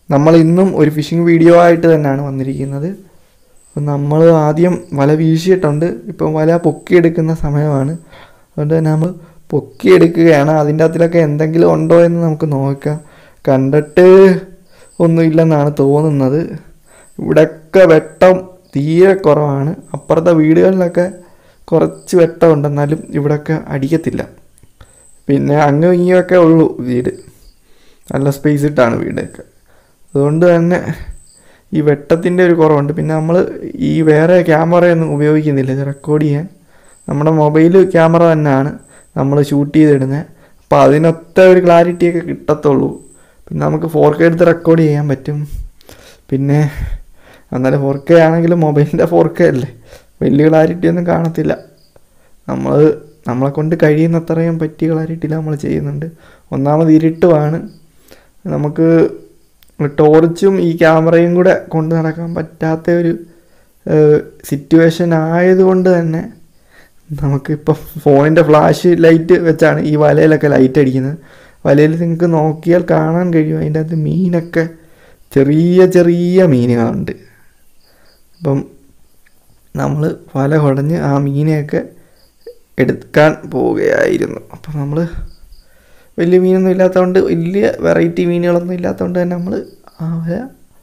നമ്മൾ ഇന്നും ഒരു ഫിഷിംഗ് വീഡിയോ ആയിട്ട് തന്നെയാണ് വന്നിരിക്കുന്നത് അപ്പം നമ്മൾ ആദ്യം വല വീശിയിട്ടുണ്ട് ഇപ്പം വല പൊക്കിയെടുക്കുന്ന സമയമാണ് അതുകൊണ്ട് തന്നെ നമ്മൾ പൊക്കിയെടുക്കുകയാണ് അതിൻ്റെ അകത്തിലൊക്കെ എന്തെങ്കിലും ഉണ്ടോ എന്ന് നമുക്ക് നോക്കാം കണ്ടിട്ട് ഒന്നുമില്ലെന്നാണ് തോന്നുന്നത് ഇവിടെയൊക്കെ വെട്ടം തീരെ കുറവാണ് അപ്പുറത്തെ വീടുകളിലൊക്കെ കുറച്ച് വെട്ടമുണ്ട് എന്നാലും ഇവിടെയൊക്കെ അടിക്കത്തില്ല പിന്നെ അങ്ങും ഇങ്ങുമൊക്കെ ഉള്ളൂ വീട് നല്ല സ്പേസ് ഇട്ടാണ് വീടൊക്കെ അതുകൊണ്ട് തന്നെ ഈ വെട്ടത്തിൻ്റെ ഒരു കുറവുണ്ട് പിന്നെ നമ്മൾ ഈ വേറെ ക്യാമറയൊന്നും ഉപയോഗിക്കുന്നില്ല ഇത് റെക്കോർഡ് ചെയ്യാൻ നമ്മുടെ മൊബൈൽ ക്യാമറ തന്നെയാണ് നമ്മൾ ഷൂട്ട് ചെയ്തിടുന്നത് അപ്പോൾ അതിനൊത്ത ഒരു ക്ലാരിറ്റിയൊക്കെ കിട്ടത്തുള്ളൂ പിന്നെ നമുക്ക് ഫോർ കെ എടുത്ത് റെക്കോർഡ് ചെയ്യാൻ പറ്റും പിന്നെ എന്നാലും ഫോർ കെ ആണെങ്കിലും മൊബൈലിൻ്റെ ഫോർ കെ അല്ലേ വലിയ ക്ലാരിറ്റി ഒന്നും കാണത്തില്ല നമ്മൾ നമ്മളെ കൊണ്ട് കഴിയുന്നത്രയും പറ്റിയ ക്ലാരിറ്റിയിൽ നമ്മൾ ചെയ്യുന്നുണ്ട് ഒന്നാമത് ഇരുട്ടുമാണ് നമുക്ക് ടോർച്ചും ഈ ക്യാമറയും കൂടെ കൊണ്ട് നടക്കാൻ പറ്റാത്ത ഒരു സിറ്റുവേഷൻ ആയതുകൊണ്ട് തന്നെ നമുക്കിപ്പോൾ ഫോണിൻ്റെ ഫ്ലാഷ് ലൈറ്റ് വെച്ചാണ് ഈ വലയിലൊക്കെ ലൈറ്റ് അടിക്കുന്നത് വലയിൽ നിങ്ങൾക്ക് നോക്കിയാൽ കാണാൻ കഴിയും അതിൻ്റെ അകത്ത് മീനൊക്കെ ചെറിയ ചെറിയ മീനുകളുണ്ട് അപ്പം നമ്മൾ വല കുടഞ്ഞ് ആ മീനെയൊക്കെ എടുക്കാൻ പോവുകയായിരുന്നു അപ്പം നമ്മൾ വലിയ മീനൊന്നും ഇല്ലാത്തതുകൊണ്ട് വലിയ വെറൈറ്റി മീനുകളൊന്നും ഇല്ലാത്തതുകൊണ്ട് തന്നെ നമ്മൾ ആ വല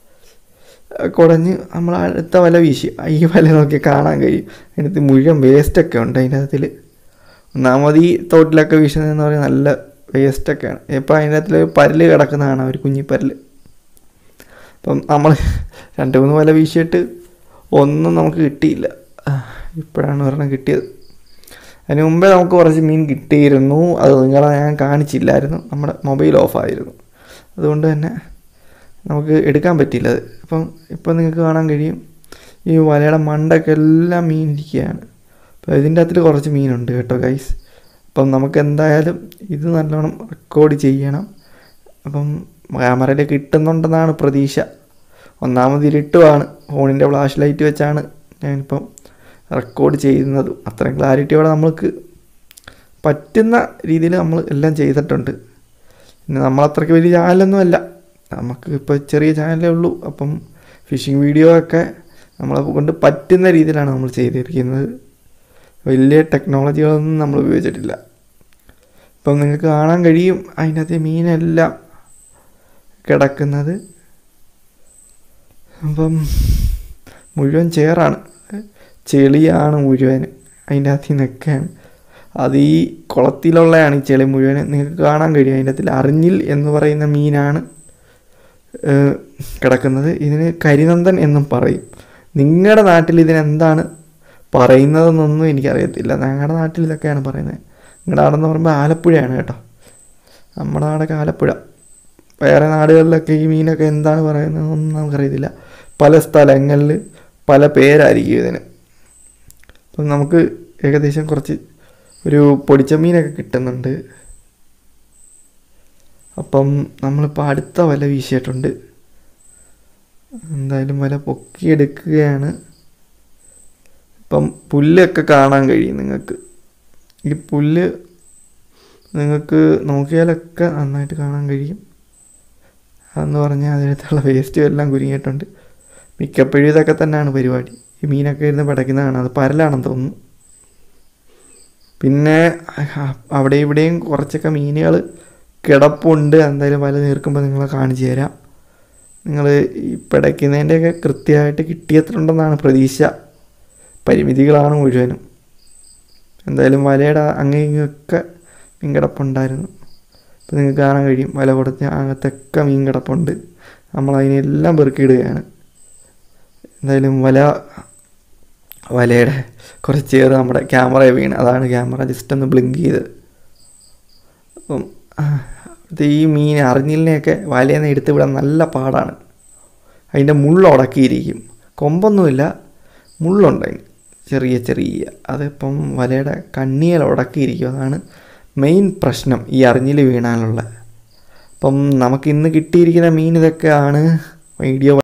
കുടഞ്ഞ് നമ്മൾ അടുത്ത വല വീശി ഈ വല നോക്കി കാണാൻ കഴിയും അതിനകത്ത് മുഴുവൻ വേസ്റ്റൊക്കെ ഉണ്ട് അതിൻ്റെ അകത്തിൽ ഒന്നാമത് ഈ തോട്ടിലൊക്കെ വീശുന്നതെന്ന് പറയുന്നത് നല്ല വേസ്റ്റൊക്കെയാണ് ഇപ്പം അതിൻ്റെ അകത്തിൽ പരല് കിടക്കുന്നതാണ് ഒരു കുഞ്ഞിപ്പരല് അപ്പം നമ്മൾ രണ്ട് മൂന്ന് വല വീശിയിട്ട് ഒന്നും നമുക്ക് കിട്ടിയില്ല ഇപ്പോഴാണ് ഒരെണ്ണം കിട്ടിയത് അതിന് മുമ്പേ നമുക്ക് കുറച്ച് മീൻ കിട്ടിയിരുന്നു അത് നിങ്ങളെ ഞാൻ കാണിച്ചില്ലായിരുന്നു നമ്മുടെ മൊബൈൽ ഓഫായിരുന്നു അതുകൊണ്ട് തന്നെ നമുക്ക് എടുക്കാൻ പറ്റിയില്ല അത് അപ്പം ഇപ്പം നിങ്ങൾക്ക് കാണാൻ കഴിയും ഈ വലയുടെ മണ്ടൊക്കെ എല്ലാം മീൻ ഇരിക്കുകയാണ് അപ്പോൾ ഇതിൻ്റെ അകത്തിൽ കുറച്ച് മീനുണ്ട് കേട്ടോ ഗൈസ് അപ്പം നമുക്ക് എന്തായാലും ഇത് നല്ലോണം റെക്കോർഡ് ചെയ്യണം അപ്പം ക്യാമറയിൽ കിട്ടുന്നുണ്ടെന്നാണ് പ്രതീക്ഷ ഒന്നാമത് ഇരുട്ടുമാണ് ഫോണിൻ്റെ ഫ്ലാഷ് ലൈറ്റ് വെച്ചാണ് ഞാനിപ്പം റെക്കോർഡ് ചെയ്യുന്നത് അത്രയും ക്ലാരിറ്റിയോടെ നമ്മൾക്ക് പറ്റുന്ന രീതിയിൽ നമ്മൾ എല്ലാം ചെയ്തിട്ടുണ്ട് പിന്നെ നമ്മളത്രയ്ക്ക് വലിയ ചാനലൊന്നും അല്ല നമുക്ക് ഇപ്പോൾ ചെറിയ ചാനലേ ഉള്ളൂ അപ്പം ഫിഷിംഗ് വീഡിയോ ഒക്കെ നമ്മളെ കൊണ്ട് പറ്റുന്ന രീതിയിലാണ് നമ്മൾ ചെയ്തിരിക്കുന്നത് വലിയ ടെക്നോളജികളൊന്നും നമ്മൾ ഉപയോഗിച്ചിട്ടില്ല ഇപ്പം നിങ്ങൾക്ക് കാണാൻ കഴിയും അതിനകത്ത് മീനെല്ലാം കിടക്കുന്നത് അപ്പം മുഴുവൻ ചേറാണ് ചെളിയാണ് മുഴുവൻ അതിൻ്റെ അകത്ത് നിൽക്കുകയാണ് അത് ഈ കുളത്തിലുള്ളതാണ് ഈ ചെളി മുഴുവൻ നിങ്ങൾക്ക് കാണാൻ കഴിയും അതിൻ്റെ അകത്തിൽ അറിഞ്ഞിൽ എന്ന് പറയുന്ന മീനാണ് കിടക്കുന്നത് ഇതിന് കരിനന്ദൻ എന്നും പറയും നിങ്ങളുടെ നാട്ടിൽ ഇതിനെന്താണ് പറയുന്നതെന്നൊന്നും എനിക്കറിയത്തില്ല ഞങ്ങളുടെ നാട്ടിൽ ഇതൊക്കെയാണ് പറയുന്നത് നിങ്ങളുടെ നാടെന്ന് പറയുമ്പോൾ ആലപ്പുഴയാണ് കേട്ടോ നമ്മുടെ നാടൊക്കെ ആലപ്പുഴ വേറെ നാടുകളിലൊക്കെ ഈ മീനൊക്കെ എന്താണ് പറയുന്നതെന്നൊന്നും നമുക്കറിയത്തില്ല പല സ്ഥലങ്ങളിൽ പല പേരായിരിക്കും ഇതിന് അപ്പം നമുക്ക് ഏകദേശം കുറച്ച് ഒരു പൊടിച്ച മീനൊക്കെ കിട്ടുന്നുണ്ട് അപ്പം നമ്മളിപ്പോൾ അടുത്ത വല വീശിയിട്ടുണ്ട് എന്തായാലും വല പൊക്കിയെടുക്കുകയാണ് ഇപ്പം പുല്ലൊക്കെ കാണാൻ കഴിയും നിങ്ങൾക്ക് ഈ പുല്ല് നിങ്ങൾക്ക് നോക്കിയാലൊക്കെ നന്നായിട്ട് കാണാൻ കഴിയും അതെന്ന് പറഞ്ഞാൽ അതിനകത്തുള്ള വേസ്റ്റും എല്ലാം കുരുങ്ങിയിട്ടുണ്ട് മിക്കപ്പോഴും ഇതൊക്കെ തന്നെയാണ് പരിപാടി ഈ മീനൊക്കെ ഇരുന്ന് പടയ്ക്കുന്നതാണ് അത് പരലാണെന്ന് തോന്നുന്നു പിന്നെ അവിടെ ഇവിടെയും കുറച്ചൊക്കെ മീനുകൾ കിടപ്പുണ്ട് എന്തായാലും വല നീർക്കുമ്പോൾ നിങ്ങളെ കാണിച്ചു തരാം നിങ്ങൾ ഈ പിടയ്ക്കുന്നതിൻ്റെയൊക്കെ കൃത്യമായിട്ട് കിട്ടിയത്രയുണ്ടെന്നാണ് പ്രതീക്ഷ പരിമിതികളാണ് മുഴുവനും എന്തായാലും വലയുടെ അങ്ങേ ഇങ്ങൊക്കെ മീൻ കിടപ്പുണ്ടായിരുന്നു അപ്പോൾ നിങ്ങൾക്ക് കാണാൻ കഴിയും വല കൊടുത്ത് അകത്തൊക്കെ മീൻ കിടപ്പുണ്ട് നമ്മൾ അതിനെല്ലാം പെറുക്കിയിടുകയാണ് എന്തായാലും വല വലയുടെ കുറച്ച് ചേറ് നമ്മുടെ ക്യാമറ വീണ് അതാണ് ക്യാമറ ജസ്റ്റ് ഒന്ന് ബ്ലിങ്ക് ചെയ്ത് അപ്പം ഇത് ഈ മീൻ അറിഞ്ഞിലിനെയൊക്കെ വലയിൽ നിന്ന് എടുത്ത് വിടാൻ നല്ല പാടാണ് അതിൻ്റെ മുള്ളുടക്കിയിരിക്കും കൊമ്പൊന്നുമില്ല മുള്ളുണ്ട് അതിന് ചെറിയ ചെറിയ അതിപ്പം വലയുടെ കണ്ണിയിൽ ഉടക്കിയിരിക്കും അതാണ് മെയിൻ പ്രശ്നം ഈ അറിഞ്ഞിൽ വീണാനുള്ള അപ്പം നമുക്ക് ഇന്ന് കിട്ടിയിരിക്കുന്ന മീൻ ഇതൊക്കെയാണ് വീഡിയോ